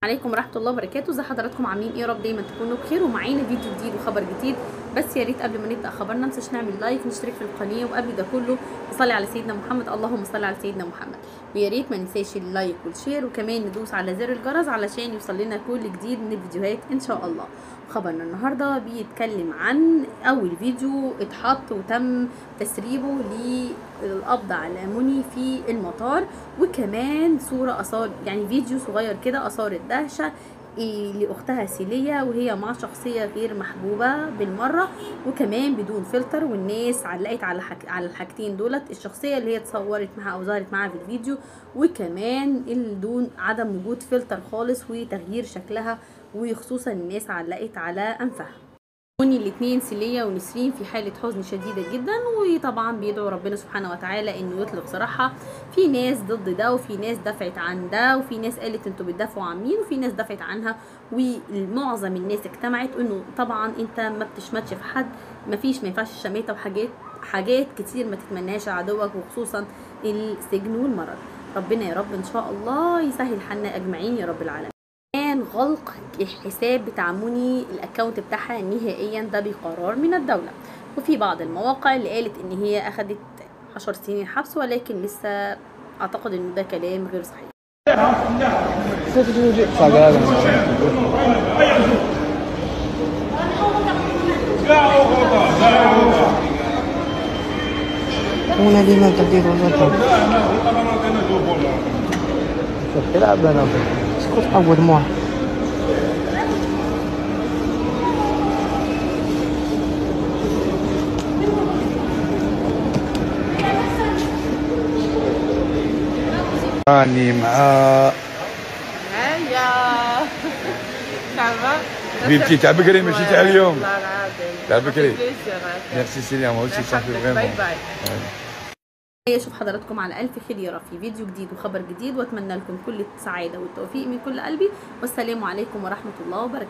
عليكم ورحمه الله وبركاته ازي حضراتكم عاملين ايه يا رب دايما تكونوا بخير ومعانا فيديو جديد وخبر جديد بس يا ريت قبل ما نبدا خبرنا ننساش نعمل لايك نشترك في القناه وقبل ده كله نصلي على سيدنا محمد اللهم صل على سيدنا محمد ويا ريت ما ننساش اللايك والشير وكمان ندوس على زر الجرس علشان يوصل لنا كل جديد من الفيديوهات ان شاء الله خبرنا النهارده بيتكلم عن اول فيديو اتحط وتم تسريبه للقبض على مني في المطار وكمان صوره اثار يعني فيديو صغير كده اثار الدهشه إيه لاختها سيليا وهي مع شخصيه غير محبوبه بالمره وكمان بدون فلتر والناس علقت على حك... على الحاجتين دولت الشخصيه اللي هي اتصورت معاها او ظهرت معاها في الفيديو وكمان دون عدم وجود فلتر خالص وتغيير شكلها وخصوصا الناس علقت على انفها مني الاثنين سيليا ونسرين في حالة حزن شديدة جدا وطبعا بيدعوا ربنا سبحانه وتعالى انه يطلق صراحة في ناس ضد ده وفي ناس دفعت عن ده وفي ناس قالت انتوا بتدافعوا عن مين وفي ناس دفعت عنها ومعظم الناس اجتمعت انه طبعا انت ما بتشمتش في حد ما فيش ما ينفعش الشماتة وحاجات حاجات كتير ما تتمناش عدوك وخصوصا السجن والمرض ربنا يا رب ان شاء الله يسهل حالنا اجمعين يا رب العالمين كان غلق الحساب بتاع موني الاكونت بتاعها نهائيا ده بقرار من الدوله وفي بعض المواقع اللي قالت ان هي اخدت 10 سنين حبس ولكن لسه اعتقد ان ده كلام غير صحيح 咋个了？ Una lima تدير ولا تلعب انا اسكت عود معه راني مع هيا تعبة حبيبتي تاع بكري ماشي تاع اليوم والله العظيم تاع بكري. بليزير. ميرسي سيليا moi aussi ça fait باي vraiment باي اشوف حضراتكم على الف خير يا رب في فيديو جديد وخبر جديد واتمنى لكم كل السعاده والتوفيق من كل قلبي والسلام عليكم ورحمه الله وبركاته